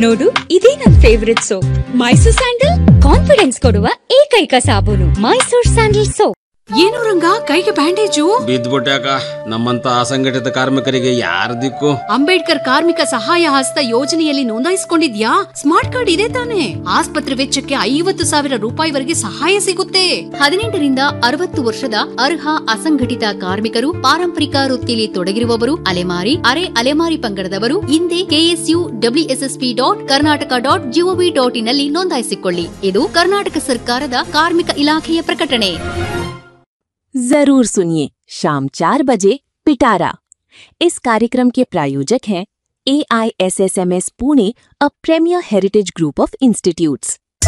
ನೋಡು ಇದೇ ನನ್ favourite soap Mysore Sandal confidence ಕೊಡುವ ಏಕೈಕ ಸಾಬೂನು ಮೈಸೂರ್ ಸ್ಯಾಂಡಲ್ ಸೋಪ್ ಏನು ರಂಗ ಕೈಗೆ ಬ್ಯಾಂಡೇಜು ಬಿದ್ದ್ಬಿಟ್ಯಾಕ ನಮ್ಮಂತ ಅಸಂಘಟಿತ ಕಾರ್ಮಿಕರಿಗೆ ಯಾರ ದಿಕ್ಕು ಅಂಬೇಡ್ಕರ್ ಕಾರ್ಮಿಕ ಸಹಾಯ ಹಸ್ತ ಯೋಜನೆಯಲ್ಲಿ ನೋಂದಾಯಿಸಿಕೊಂಡಿದ್ಯಾ ಸ್ಮಾರ್ಟ್ ಕಾರ್ಡ್ ಇದೆ ತಾನೆ ಆಸ್ಪತ್ರೆ ವೆಚ್ಚಕ್ಕೆ ಐವತ್ತು ಸಾವಿರ ರೂಪಾಯಿವರೆಗೆ ಸಹಾಯ ಸಿಗುತ್ತೆ ಹದಿನೆಂಟರಿಂದ ಅರವತ್ತು ವರ್ಷದ ಅರ್ಹ ಅಸಂಘಟಿತ ಕಾರ್ಮಿಕರು ಪಾರಂಪರಿಕ ವೃತ್ತಿಯಲ್ಲಿ ತೊಡಗಿರುವವರು ಅಲೆಮಾರಿ ಅರೆ ಅಲೆಮಾರಿ ಪಂಗಡದವರು ಹಿಂದೆ KSU WSSP dot Karnataka dot GOV dot in ನಲ್ಲಿ ನೋಂದಾಯಿಸಿಕೊಳ್ಳಿ ಇದು ಕರ್ನಾಟಕ ಸರ್ಕಾರದ ಕಾರ್ಮಿಕ ಇಲಾಖೆಯ ಪ್ರಕಟಣೆ जरूर सुनिए शाम चार बजे पिटारा इस कार्यक्रम के प्रायोजक हैं A I S S M S Pune a premier heritage group of institutes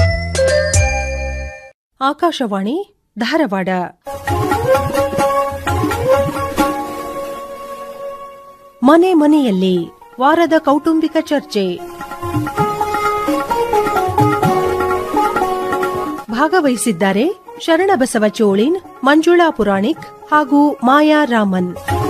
Akashvani Dharwad ಮನೆ ಮನೆಯಲ್ಲಿ ವಾರದ ಕೌಟುಂಬಿಕ ಚರ್ಚೆ ಭಾಗವಹಿಸಿದ್ದಾರೆ ಶರಣಬಸವ ಚೋಳಿನ್ ಮಂಜುಳಾ ಪುರಾಣಿಕ್ ಹಾಗೂ ಮಾಯಾ ರಾಮನ್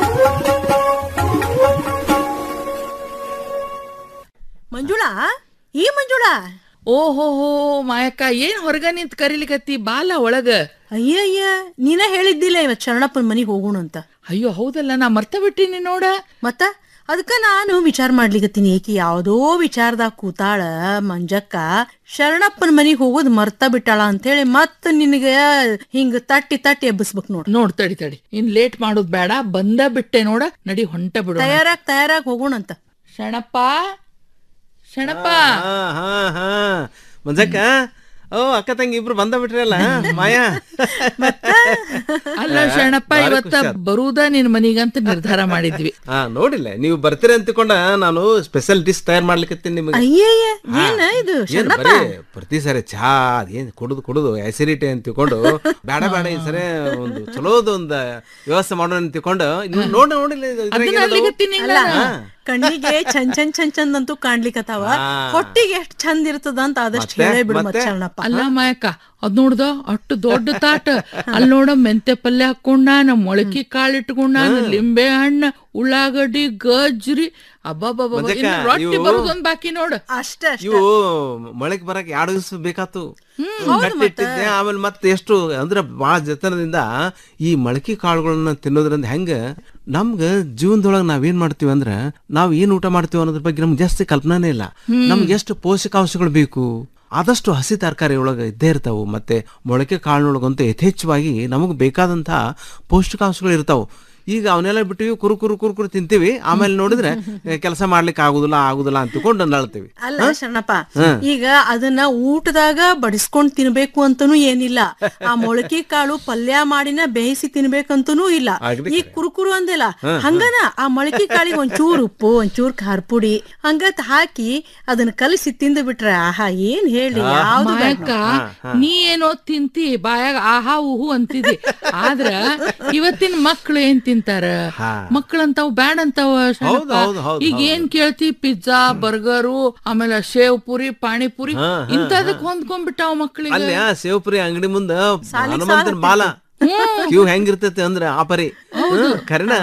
ಮಂಜುಳಾ ಈ ಮಂಜುಳಾ ಓಹೋಹೋ ಮಾಯಕ್ಕ ಏನ್ ಹೊರಗ ನಿಂತ್ ಕರಿಲಿಕತ್ತಿ ಬಾಲ ಒಳಗ ಅಯ್ಯಯ್ಯ ನೀನ ಹೇಳಿದ್ದಿಲ್ಲ ಇವತ್ ಶರಣಪ್ಪನ ಮನಿಗ್ ಹೋಗೋಣ ಅಂತ ಅಯ್ಯೋ ಹೌದಲ್ಲ ನಾ ಮರ್ತ ಬಿಟ್ಟಿನಿ ನೋಡ ಮತ್ತ ಅದಕ್ಕ ನಾನು ವಿಚಾರ ಮಾಡ್ಲಿಕತ್ತೀನಿ ಏಕಿ ಯಾವ್ದೋ ವಿಚಾರದಾಗ ಕೂತಾಳ ಮಂಜಕ್ಕ ಶರಣಪ್ಪನ ಮನಿಗ್ ಹೋಗೋದ್ ಮರ್ತ ಬಿಟ್ಟಾಳ ಅಂತೇಳಿ ಮತ್ತ ನಿನಗ ಹಿಂಗ ತಟ್ಟಿ ತಟ್ಟಿ ಎಬ್ಬಿಸ್ಬೇಕು ನೋಡ್ ನೋಡ್ ತಡಿ ತಡಿ ಇನ್ ಲೇಟ್ ಮಾಡೋದ್ ಬೇಡ ಬಂದ ಬಿಟ್ಟೆ ನೋಡ ನಡಿ ಹೊಂಟ ಬಿಡು ತಯಾರಾಗ್ ತಯಾರಾಗ್ ಹೋಗೋಣ ಅಂತ ಶಣಪ್ಪ ಶಣಪ್ಪ ಹಾ ಹಾ ಹಾ ಮಂಜಕ್ಕ ಓ ಅಕ್ಕ ತಂಗಿ ಇಬ್ರು ಬಂದ ಬಿಟ್ರಲ್ಲ ಮಾಯಾ ಅಲ್ಲ ಶರಣಪ್ಪ ಇವತ್ತ ಬರುವುದ ನಿನ್ ಮನಿಗಂತ ನಿರ್ಧಾರ ಮಾಡಿದ್ವಿ ಹಾ ನೋಡಿಲ್ಲ ನೀವು ಬರ್ತೀರಿ ಅಂತಿಕೊಂಡ ನಾನು ಸ್ಪೆಷಲ್ ಡಿಶ್ ತಯಾರು ಮಾಡ್ಲಿಕತ್ತೀನಿ ನಿಮಗೆ ಅಯ್ಯಯ್ಯ ಏನ ಇದು ಏನ್ ಶರಣಪ್ಪ ಬರೀ ಪ್ರತಿ ಸಾರಿ ಚಹಾ ಅದೇನ್ ಕುಡುದು ಕುಡುದು ಆಸಿಡಿಟಿ ಅಂತ ತಿಳ್ಕೊಂಡು ಬೇಡ ಬೇಡ ಈ ಸರಿ ಒಂದು ಚಲೋದ ಒಂದು ವ್ಯವಸ್ಥೆ ಮಾಡೋಣ ಅಂತ ತಿಳ್ಕೊಂಡು ಇನ್ನು ನೋಡ ನೋಡಿಲ್ಲ ಇದು ಇದ್ರಾಗ ಅದನ್ನ ಏನದು? ಅಲ್ಲಿಗತ್ತೀನಿ ಅಲ್ಲ ಕಣ್ಣಿಗೆ ಚಂದ್ ಚಂದ್ ಚಂದ್ ಚಂದ್ ಅಂತೂ ಕಾಣ್ಲಿಕತ್ತಾವ ಹಾ. ಹೊಟ್ಟಿಗೆ ಎಷ್ಟ್ ಚಂದ ಇರ್ತದ ಅಂತ ಆದಷ್ಟು ಮತ್ತೆ? ಹೇಳೇ ಬಿಡು ಮತ್ ಮತ್ತೆ? ಶರಣಪ್ಪ ಅಲ್ಲ ಮಾಯಕ್ಕ ಅದ್ ನೋಡ್ದ ಅಷ್ಟು ದೊಡ್ಡ ತಾಟ ಅಲ್ಲಿ ನೋಡ ಮೆಂತೆ ಪಲ್ಯ ಹಾಕೊಂಡಾನ ಮೊಳಕೆ ಕಾಳು ಇಟ್ಕೊಂಡಾನ ಲಿಂಬೆ ಹಣ್ಣ ಉಳ್ಳಾಗಡ್ಡಿ ಗಜ್ರಿ ಅಬ್ಬಬ್ಬಬ್ಬ ಮಂಜಕ್ಕ, ಇನ್ನು ರೊಟ್ಟಿ ಇವು- ಬರುದೊಂದ್ ಬಾಕಿ ನೋಡು ಅಷ್ಟೇ ಅಷ್ಟೇ ಇವು ಮೊಳಕ್ ಬರಕ್ ಎರಡು ದಿವಸ ಬೇಕಾತು ಕಟ್ಟಿಟ್ಟಿದ್ದೆ ಆಮೇಲೆ ಮತ್ತೆ ಎಷ್ಟು ಅಂದ್ರೆ ಬಹಳ ಜತನದಿಂದ ಈ ಮೊಳಕೆ ಕಾಳುಗಳನ್ನ ತಿನ್ನೋದ್ರಿಂದ ಹೆಂಗ ನಮ್ಗ ಜೀವನದೊಳಗ ನಾವೇನ್ ಮಾಡ್ತೀವಿ ಅಂದ್ರ ನಾವ್ ಏನ್ ಊಟ ಮಾಡ್ತೀವಿ ಅನ್ನೋದ್ರ ಬಗ್ಗೆ ನಮ್ಗೆ ಜಾಸ್ತಿ ಕಲ್ಪನಾನೇ ಇಲ್ಲ ನಮ್ಗೆ ಎಷ್ಟು ಪೋಷಕಾಂಶಗಳು ಬೇಕು ಆದಷ್ಟು ಹಸಿ ತರಕಾರಿ ಒಳಗ ಇದ್ದೇ ಇರ್ತಾವು ಮತ್ತೆ ಮೊಳಕೆ ಕಾಳಿನೊಳಗಂತೂ ಯಥೇಚ್ಛವಾಗಿ ನಮಗೆ ಬೇಕಾದಂತಹ ಪೌಷ್ಟಿಕಾಂಶಗಳು ಇರ್ತಾವು ಈಗ ಅವನ್ನೆಲ್ಲ ಬಿಟ್ಟಿವಿ ಕುರು ಕುರು ಕುರು ಕುರು ತಿಂತೀವಿ ಆಮೇಲೆ ನೋಡಿದ್ರೆ ಕೆಲಸ ಮಾಡ್ಲಿಕ್ಕೆ ಆಗುದಿಲ್ಲ ಆಗುದಿಲ್ಲ ಅಂತ ತಿಳ್ಕೊಂಡು ನಳ್ತೀವಿ ಅಲ್ಲ ಶರಣಪ್ಪ ಈಗ ಅದನ್ನ ಊಟದಾಗ ಬಡಿಸ್ಕೊಂಡ್ ತಿನ್ಬೇಕು ಅಂತನೂ ಏನಿಲ್ಲ ಆ ಮೊಳಕೆ ಕಾಳು ಪಲ್ಯ ಮಾಡಿನ ಬೇಯಿಸಿ ತಿನ್ಬೇಕಂತನೂ ಇಲ್ಲ ಅಗ್ದಿ ಈ ಕುರುಕುರು ಅಂದಿಲ್ಲ ಹಂಗನ ಆ ಮೊಳಕೆ ಕಾಳಿಗೆ ಒಂಚೂರ್ ಉಪ್ಪು ಒಂಚೂರ್ ಖಾರ ಪುಡಿ ಹಂಗತ್ ಹಾಕಿ ಅದನ್ನ ಕಲಸಿ ತಿಂದು ಬಿಟ್ರೆ ಆಹಾ ಏನ್ ಹೇಳಿ ಯಾವ್ದು ಬೇಡ ಮಾಯಕ್ಕ ನೀ ಏನೋ ತಿಂತಿ ಬಾಯಾಗ ಆಹಾ ಊಹು ಅಂತಿದಿ ಆದ್ರ ಇವತ್ತಿನ ಮಕ್ಳು ಏನ್ ತಿಂತಾರ ಮಕ್ಳಂತಾವ್ ಬ್ಯಾಡ್ ಅಂತಾವ ಶರಣಪ್ಪ. ಹೌದು, ಹೌದು, ಈಗ ಏನ್ ಕೇಳ್ತಿ ಪಿಜ್ಜಾ ಬರ್ಗರು ಆಮೇಲೆ ಶೇವ್ ಪುರಿ ಪಾಣಿಪುರಿ ಇಂತದಕ್ ಹೊಂದ್ಕೊಂಡ್ಬಿಟ್ಟಾವ ಮಕ್ಳಿಗೆ ಅಲ್ಲಿ ಆ ಸೇವ್ಪುರಿ ಅಂಗಡಿ ಮುಂದ ಹನುಮಂತನ ಬಾಲ ಕ್ಯೂ ಹೆಂಗಿರ್ತೈತಿ ಅಂದ್ರೆ ಆ ಪರಿ ಕರೆನ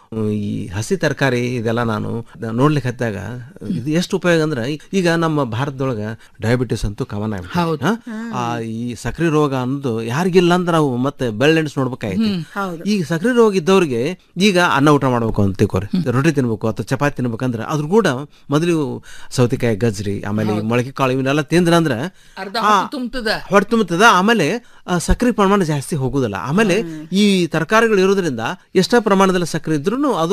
ಈ ಹಸಿ ತರಕಾರಿ ಇದೆಲ್ಲ ನಾನು ನೋಡ್ಲಿಕ್ಕೆ ಹತ್ತಾಗ ಇದು ಎಷ್ಟು ಉಪಯೋಗ ಅಂದ್ರೆ ಈಗ ನಮ್ಮ ಭಾರತದೊಳಗ ಡಯಾಬಿಟಿಸ್ ಅಂತೂ ಕವನ ಹೌದು. ಆ ಈ ಸಕ್ರೆ ರೋಗ ಅನ್ನೋದು ಯಾರಿಗಿಲ್ಲ ಅಂದ್ರೆ ನಾವು ಮತ್ತೆ ಬೆಳ್ಳೆಣ್ಸ್ ನೋಡ್ಬೇಕಾಯ್ತು ಈ ಸಕ್ರೆ ರೋಗ ಇದ್ದವ್ರಿಗೆ ಈಗ ಅನ್ನ ಊಟ ಮಾಡ್ಬೇಕು ಅಂತ ತಿಳ್ಕೊರಿ ರೊಟ್ಟಿ ತಿನ್ಬೇಕು ಅಥವಾ ಚಪಾತಿ ತಿನ್ಬೇಕಂದ್ರೆ ಅದ್ರ ಕೂಡ ಮೊದಲು ಸೌತೆಕಾಯಿ ಗಜ್ರಿ ಆಮೇಲೆ ಈ ಮೊಳಕೆ ಕಾಳು ಇವನ್ನೆಲ್ಲ ತಿಂದ್ರ ಅಂದ್ರೆ ಅರ್ಧ ಆ, ಹೊಟ್ಟೆ ತುಂಬ್ತದ ಹೊಟ್ಟೆ ತುಂಬುತ್ತದ ಆಮೇಲೆ ಆ, ಸಕ್ಕರೆ ಪ್ರಮಾಣ ಜಾಸ್ತಿ ಹೋಗುದಿಲ್ಲ ಆಮೇಲೆ ಈ ತರಕಾರಿಗಳು ಇರೋದ್ರಿಂದ ಎಷ್ಟೇ ಪ್ರಮಾಣದಲ್ಲಿ ಸಕ್ಕರೆ ಇದ್ರೂ ಅದು